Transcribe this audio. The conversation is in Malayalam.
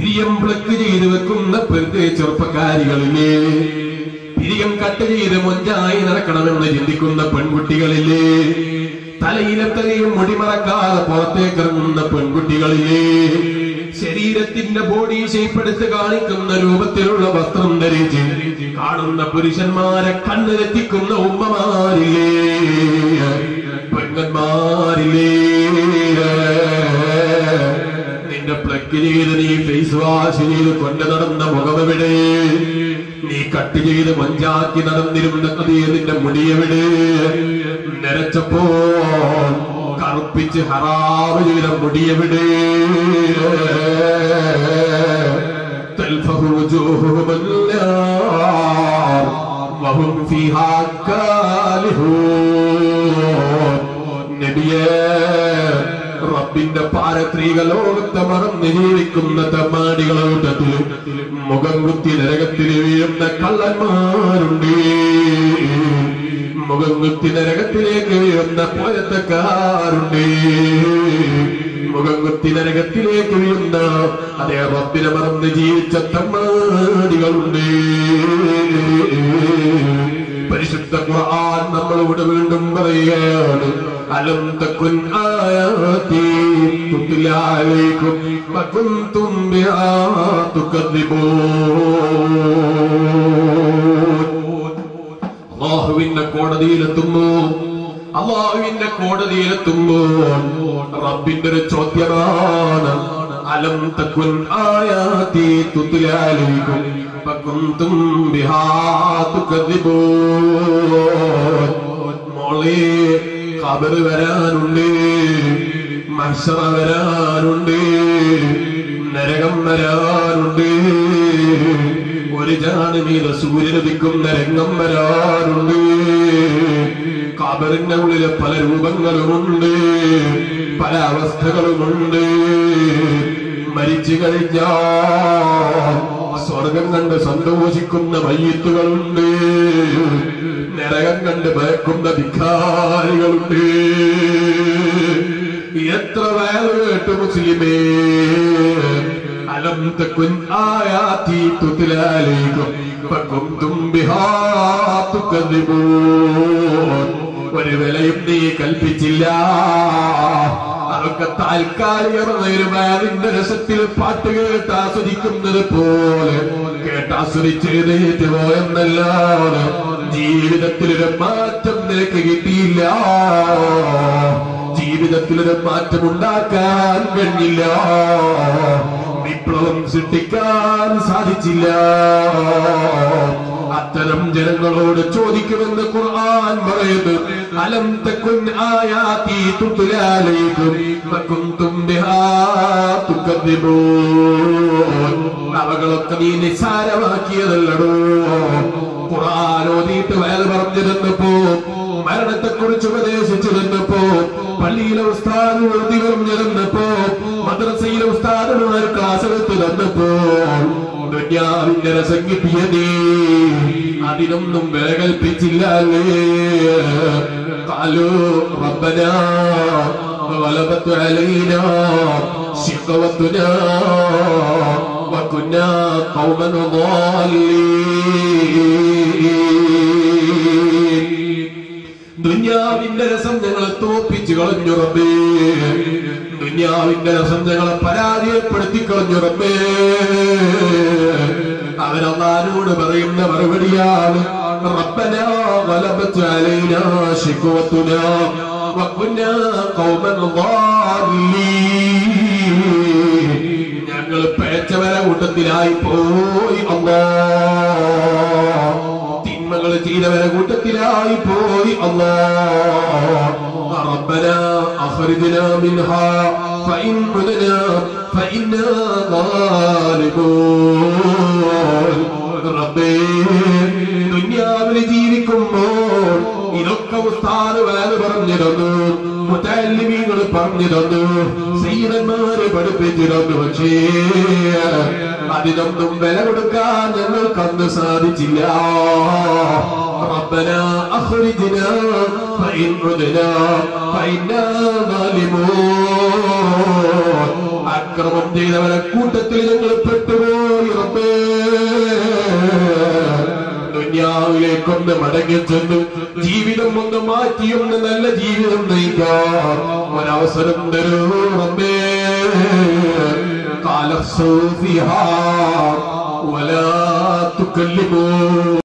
പിരിയം പ്ലക്ക് ചെയ്ത് വെക്കുന്ന പെരുത്തെ ചെറുപ്പക്കാരികളില്ലേ പിരിയം കട്ട് ചെയ്ത് മൊഞ്ചായി നടക്കണമെന്ന് ചിന്തിക്കുന്ന പെൺകുട്ടികളില്ലേ തലയിലത്തകയും മുടിമറക്കാതെ പുറത്തേക്ക് ഇറങ്ങുന്ന പെൺകുട്ടികളില്ലേ ശരീരത്തിന്റെ ബോഡി ഷേപ്പെടുത്ത് കാണിക്കുന്ന രൂപത്തിലുള്ള വസ്ത്രം ധരിച്ച് കാണുന്ന പുരുഷന്മാരെ കണ്ണിലെത്തിക്കുന്ന ഉമ്മമാരില്ലേ പെങ്ങന്മാരില്ലേ നിന്റെ പ്ലക്ക് ചെയ്ത് നീ ഫേസ് വാഷ് ചെയ്ത് കൊണ്ടു നടന്ന മുഖമെവിടെ നീ കട്ട് ചെയ്ത് മഞ്ചാക്കി നടന്നിരുന്ന അതേ നിന്റെ മുടിയെവിടെ നരച്ചപ്പോ കറുപ്പിച്ച് ഹറാവ് ചെയ്ത മുടിയെവിടെ تلفه وجوههم النار وهم فيها كالهون നബിയേ റബ്ബിന്റെ പാരത്രിക ലോകത്തെ മറന്ന് ജീവിക്കുന്ന തമ്മാടികളുടെ മുഖം കുത്തി നരകത്തിൽ വീഴുന്ന കള്ളന്മാരുണ്ട് മുഖം കുത്തി നരകത്തിലേക്ക് വീഴുന്ന പോയത്തക്കാരുണ്ട് മുഖം കുത്തി നരകത്തിലേക്ക് വീഴുന്ന അതേ റബ്ബിനെ മറന്ന് ജീവിച്ച തമ്മാടികളുണ്ട് പരിശുദ്ധ ഖുർആൻ നമ്മളോട് വീണ്ടും പറയുകയാണ് അലം തക്കുൻ ആയാതി തുത്ലാലൈക്കും വകുന്തും ബിഹാ തുകദ്ദിബൂൻ അള്ളാഹുവിന്റെ കോടതിയിലെത്തുമ്പോ അള്ളാഹുവിന്റെ കോടതിയിലെത്തുമ്പോൾ റബ്ബിന്റെ ഒരു ചോദ്യമാണ് അലം തക്കുൻ ആയാതി തുത്ലാലൈക്കും വകുന്തും ബിഹാ തുകദ്ദിബൂൻ മോളെ ഖബർ വരാനുണ്ട് മഹ്ശറ വരാനുണ്ട് നരകം വരാനുണ്ട് ഒരു ജാണ് മീത സൂര്യനദിക്കുന്ന രംഗം വരാറുണ്ട് കബറിന്റെ ഉള്ളിലെ പല രൂപങ്ങളുമുണ്ട് പല അവസ്ഥകളുമുണ്ട് മരിച്ചു കഴിഞ്ഞാൽ സ്വർഗം കണ്ട് സന്തോഷിക്കുന്ന മയ്യത്തുകളുണ്ട് നരകം കണ്ട് ഭയക്കുന്ന ധിക്കാരികളുണ്ട് എത്ര വേല കേട്ട് മുസ്ലിമേ അലം തക്കുൻ ആയാതി തുതിലാലേക്കും ഫകുന്തും ബിഹാ തുകദ്ദിബൂൻ ഒരു വിലയും നീ കൽപ്പിച്ചില്ല അതൊക്കെ താൽക്കാലികമായ ഒരു വേദിന്റെ രസത്തിൽ പാട്ട് കേട്ട് ആസ്വദിക്കുന്നത് പോലെ കേട്ട് ആസ്വദിച്ചെഴുന്നേറ്റ് പോയെന്നല്ലാതെ ജീവിതത്തിലൊരു മാറ്റം നിനക്ക് കിട്ടിയില്ല ജീവിതത്തിലൊരു മാറ്റം ഉണ്ടാക്കാൻ കഴിഞ്ഞില്ല വിപ്ലവം സൃഷ്ടിക്കാൻ സാധിച്ചില്ല അത്തരം ജനങ്ങളോട് ചോദിക്കുമെന്ന് ഖുർആൻ പറയുന്നു അലം തക്കുൻ ആയാതി തുതുലാലൈക്കും വകുന്തും ബിഹാ തുകദ്ദിബൂൻ അവകളൊക്കെ നീ നിസ്സാരമാക്കിയതല്ലടോ ഖുർആൻ ഓതിയിട്ട് വേല പറഞ്ഞു തന്നപ്പോ മരണത്തെക്കുറിച്ച് ഉപദേശിച്ചു തന്നപ്പോ പള്ളിയിലെ ഉസ്താദ് എഴുതി പറഞ്ഞു തന്നപ്പോ മദ്രസയിലെ ഉസ്താദുമാർ ക്ലാസ് എടുത്ത് തന്നപ്പോ ദുന്യാവിന്റെ രസം കിട്ടിയതേ അതിനൊന്നും വില കൽപ്പിച്ചില്ല കാലോ റബ്ബന غلبت علينا شقوتنا وكنا قوما ضالين ദുന്യാവിന്റെ രസം ഞങ്ങളെ തോപ്പിച്ചു കളഞ്ഞു റബ്ബേ ദുന്യാവിന്റെ രസം ഞങ്ങളെ പരാജയപ്പെടുത്തി കളഞ്ഞു റബ്ബേ അവരല്ലാരോട് പറയുന്ന മറുപടിയാണ് റബ്ബനാ غلبت علينا شقوتنا وكنا قوما ضالين ഞങ്ങൾ പേച്ചവര കൂട്ടത്തിലായി പോയി അല്ലാ തിന്മകൾ ചെയ്തവരെ കൂട്ടത്തിലായി പോയി അല്ലാ ربنا أخرجنا منها فإن عدنا فإنا ظالمون റബ്ബേ ദുന്യാവിൽ ജീവിക്കുമ്പോൾ ഇതൊക്കെ ഉസ്താദ് വേല പറഞ്ഞു തന്നു മുത്തല്ലിമീങ്ങൾ പറഞ്ഞു തന്നു സീതന്മാര് പഠിപ്പിച്ചു തന്നു പക്ഷേ അതിനൊന്നും വില കൊടുക്കാൻ ഞങ്ങൾക്ക് അന്ന് സാധിച്ചില്ല ربنا أخرجنا فإن عدنا فإنا ظالمون അക്രമം ചെയ്തവരെ കൂട്ടത്തിൽ ഞങ്ങൾ പെട്ടുപോയി റബ്ബേ ദുന്യാവിലേക്കൊന്ന് മടങ്ങി ചെന്ന് ജീവിതം ഒന്ന് മാറ്റിയൊന്ന് നല്ല ജീവിതം നയിക്കാൻ ഒരവസരം തരൂ റബ്ബേ കാല സൂഫിഹാ ولا تكلمون